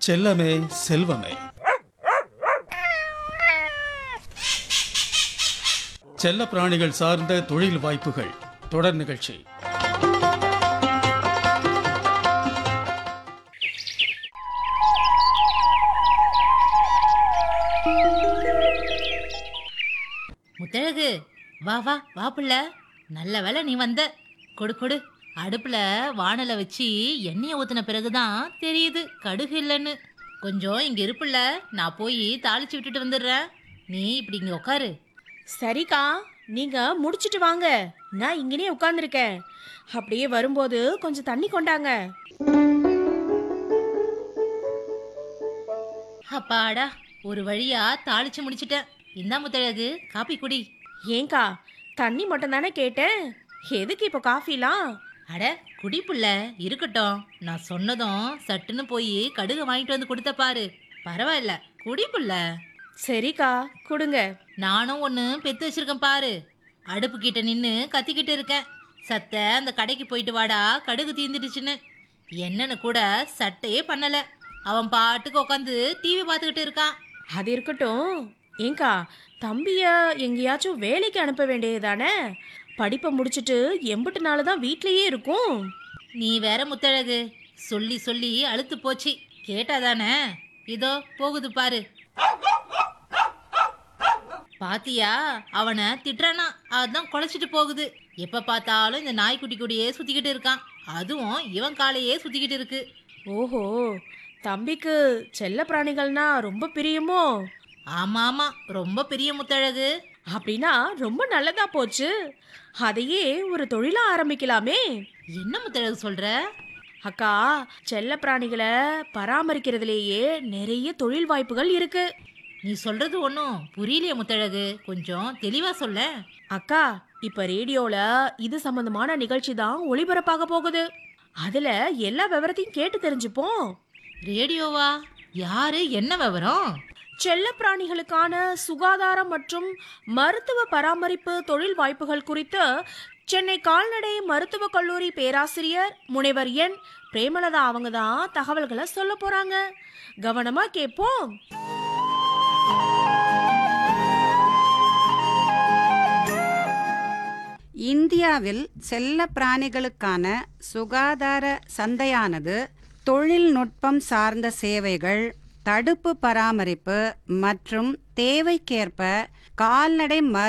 செல்லமே செல்வமே செல்ல பிராணிகள் சார்ந்த தொழில் வாய்ப்புகள் தொடர் நிகழ்ச்சி முத்தழகு வா வா வா புள்ள நல்ல வேளை நீ வந்த கொடு கொடு அடுப்புல வானலை வச்சு எண்ணெயை ஊத்தின பிறகுதான் தெரியுது கடுகு இல்லைன்னு கொஞ்சம் இங்க இருப்புல நான் போய் தாளிச்சு விட்டுட்டு வந்துடுறேன் நீ இப்படி இங்க உட்காரு சரிக்கா நீங்க முடிச்சிட்டு வாங்க நான் இங்கனே உட்கார்ந்துருக்கேன் அப்படியே வரும்போது கொஞ்சம் தண்ணி கொண்டாங்க அப்பாடா ஒரு வழியா தாளிச்சு முடிச்சிட்டேன் இந்தா முத்தழகு காப்பி குடி ஏங்கா தண்ணி மட்டும் தானே கேட்டேன் எதுக்கு இப்போ காஃபிலாம் அட குடி புள்ள இருக்கட்டும் நான் சொன்னதும் சட்டுன்னு போய் கடுகு வாங்கிட்டு வந்து கொடுத்த பாரு பரவாயில்ல குடி புள்ள சரிக்கா கொடுங்க நானும் ஒன்று பெத்து வச்சிருக்கேன் பாரு அடுப்பு கிட்ட நின்று கத்திக்கிட்டு இருக்கேன் சத்த அந்த கடைக்கு போயிட்டு வாடா கடுகு தீந்துடுச்சுன்னு என்னன்னு கூட சட்டையே பண்ணல அவன் பாட்டுக்கு உட்காந்து டிவி பார்த்துக்கிட்டு இருக்கான் அது இருக்கட்டும் ஏங்கா தம்பிய எங்கேயாச்சும் வேலைக்கு அனுப்ப வேண்டியது தானே படிப்பை முடிச்சிட்டு எம்பிட்டு நாள் தான் வீட்லயே இருக்கும் நீ வேற முத்தழகு சொல்லி சொல்லி அழுத்து போச்சு கேட்டாதானே இதோ போகுது பாரு பாத்தியா அவனை திட்டுறானா அதான் குலைச்சிட்டு போகுது எப்ப பார்த்தாலும் இந்த நாய்க்குட்டி கூடயே சுத்திக்கிட்டு இருக்கான் அதுவும் இவன் காலையே சுத்திக்கிட்டு இருக்கு ஓஹோ தம்பிக்கு செல்ல பிராணிகள்னா ரொம்ப பிரியமோ ஆமா ஆமா ரொம்ப பெரிய முத்தழகு அப்படின்னா ரொம்ப நல்லதா போச்சு அதையே ஒரு தொழிலா ஆரம்பிக்கலாமே என்ன முத்தழகு சொல்ற அக்கா செல்ல பிராணிகளை பராமரிக்கிறதுலேயே நிறைய தொழில் வாய்ப்புகள் இருக்கு நீ சொல்றது ஒன்றும் புரியலையே முத்தழகு கொஞ்சம் தெளிவா சொல்ல அக்கா இப்ப ரேடியோல இது சம்பந்தமான நிகழ்ச்சி தான் ஒளிபரப்பாக போகுது அதுல எல்லா விவரத்தையும் கேட்டு தெரிஞ்சுப்போம் ரேடியோவா யாரு என்ன விவரம் செல்ல பிராணிகளுக்கான சுகாதாரம் மற்றும் மருத்துவ பராமரிப்பு தொழில் வாய்ப்புகள் குறித்து சென்னை கால்நடை மருத்துவக் கல்லூரி பேராசிரியர் முனைவர் என் பிரேமலதா அவங்க தான் தகவல்களை சொல்ல போறாங்க கவனமா கேட்போம் இந்தியாவில் செல்ல பிராணிகளுக்கான சுகாதார சந்தையானது தொழில்நுட்பம் சார்ந்த சேவைகள் தடுப்பு பராமரிப்பு மற்றும் தேவைக்கேற்ப கால்நடை மரு